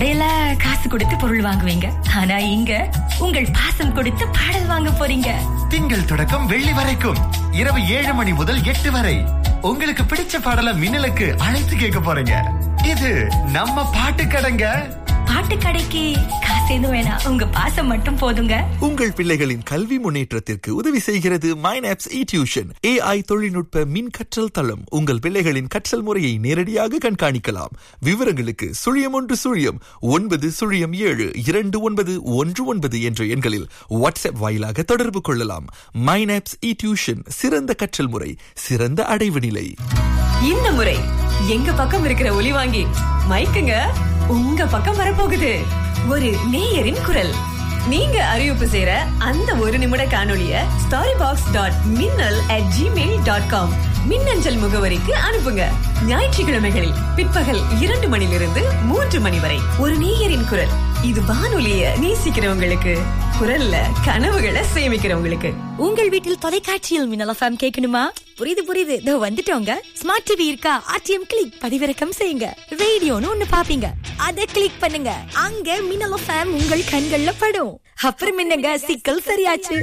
கடையில காசு கொடுத்து பொருள் வாங்குவீங்க ஆனா இங்க உங்கள் பாசம் கொடுத்து பாடல் வாங்க போறீங்க திங்கள் தொடக்கம் வெள்ளி வரைக்கும் இரவு ஏழு மணி முதல் எட்டு வரை உங்களுக்கு பிடிச்ச பாடல மின்னலுக்கு அழைத்து கேட்க போறீங்க இது நம்ம பாட்டு கடைங்க பாட்டு கடைக்கு காசு எதுவும் வேணாம் உங்க பாசம் மட்டும் போதுங்க உங்கள் பிள்ளைகளின் கல்வி முன்னேற்றத்திற்கு உதவி செய்கிறது மைனாப்ஸ் இ டியூஷன் ஏஐ தொழில்நுட்ப மின் கற்றல் தளம் உங்கள் பிள்ளைகளின் கற்றல் முறையை நேரடியாக கண்காணிக்கலாம் விவரங்களுக்கு சுழியம் ஒன்று சுழியம் ஒன்பது சுழியம் ஏழு இரண்டு ஒன்பது ஒன்று ஒன்பது என்ற எண்களில் வாட்ஸ்அப் வாயிலாக தொடர்பு கொள்ளலாம் மைனாப்ஸ் இ டியூஷன் சிறந்த கற்றல் முறை சிறந்த அடைவு நிலை இந்த முறை எங்க பக்கம் இருக்கிற ஒலி வாங்கி மைக்குங்க உங்க பக்கம் வரப்போகுது ஒரு நேயரின் குரல் நீங்க அறிவிப்பு செய்யற அந்த ஒரு நிமிட காணொளிய story box dot Minnal at Gmail dot com மின்னஞ்சல் முகவரிக்கு அனுப்புங்க ஞாயிற்றுக்கிழமைகளில் பிற்பகல் இரண்டு மணிலிருந்து மூன்று மணி வரை ஒரு நேயரின் குரல் இது வானொலிய நேசிக்கிறவங்களுக்கு குரல்ல கனவுகளை சேமிக்கிறவங்களுக்கு உங்கள் வீட்டில் தொலைக்காட்சியில் மின்னல் எஃப்எம் கேட்கணுமா புரியுது புரியுது இதோ வந்துட்டோங்க ஸ்மார்ட் டிவி இருக்கா ஆர்டிஎம் கிளிக் பதிவிறக்கம் செய்யுங்க ரேடியோன்னு ஒண்ணு பாப்பீங்க அத கிளிக் பண்ணுங்க அங்க மின்னல் எஃப்எம் உங்கள் கண்கள்ல படும் அப்புறம் என்னங்க சிக்கல் சரியாச்சு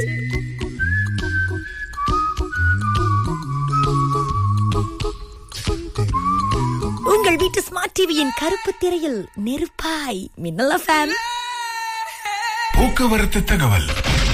உங்கள் வீட்டு ஸ்மார்ட் டிவியின் கருப்பு திரையில் நெருப்பாய் மின்னல் எஃப்எம் போக்குவரத்து தகவல்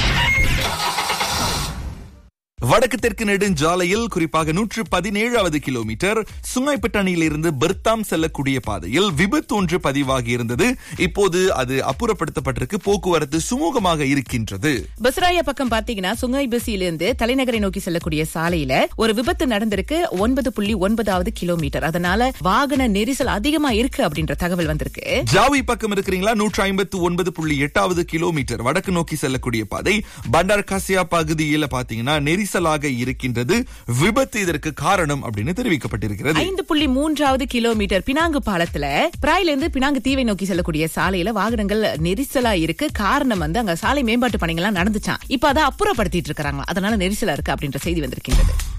வடக்கு தெற்கு நெடுஞ்சாலையில் குறிப்பாக நூற்று பதினேழாவது கிலோமீட்டர் சுங்கைப்பட்டணியிலிருந்து பெர்தாம் செல்லக்கூடிய பாதையில் விபத்து ஒன்று பதிவாகி இருந்தது இப்போது அது அப்புறப்படுத்தப்பட்டிருக்கு போக்குவரத்து சுமூகமாக இருக்கின்றது பஸ்ராயா பக்கம் பாத்தீங்கன்னா சுங்கை பசியிலிருந்து தலைநகரை நோக்கி செல்லக்கூடிய சாலையில ஒரு விபத்து நடந்திருக்கு ஒன்பது புள்ளி ஒன்பதாவது கிலோமீட்டர் அதனால வாகன நெரிசல் அதிகமா இருக்கு அப்படின்ற தகவல் வந்திருக்கு ஜாவி பக்கம் இருக்கிறீங்களா நூற்று ஐம்பத்து ஒன்பது புள்ளி எட்டாவது கிலோமீட்டர் வடக்கு நோக்கி செல்லக்கூடிய பாதை பண்டார் காசியா பகுதியில பாத்தீங்கன்னா நெரிசலாக இருக்கின்றது விபத்து இதற்கு காரணம் அப்படின்னு தெரிவிக்கப்பட்டிருக்கிறது ஐந்து புள்ளி மூன்றாவது கிலோமீட்டர் பினாங்கு பாலத்துல பிராயில இருந்து பினாங்கு தீவை நோக்கி செல்லக்கூடிய சாலையில வாகனங்கள் நெரிசலா இருக்கு காரணம் வந்து அங்க சாலை மேம்பாட்டு பணிகள்லாம் நடந்துச்சான் இப்ப அதை அப்புறப்படுத்திட்டு இருக்காங்க அதனால நெரிசலா இருக்கு அப்படின்ற செய்தி வந்திருக்கின்றது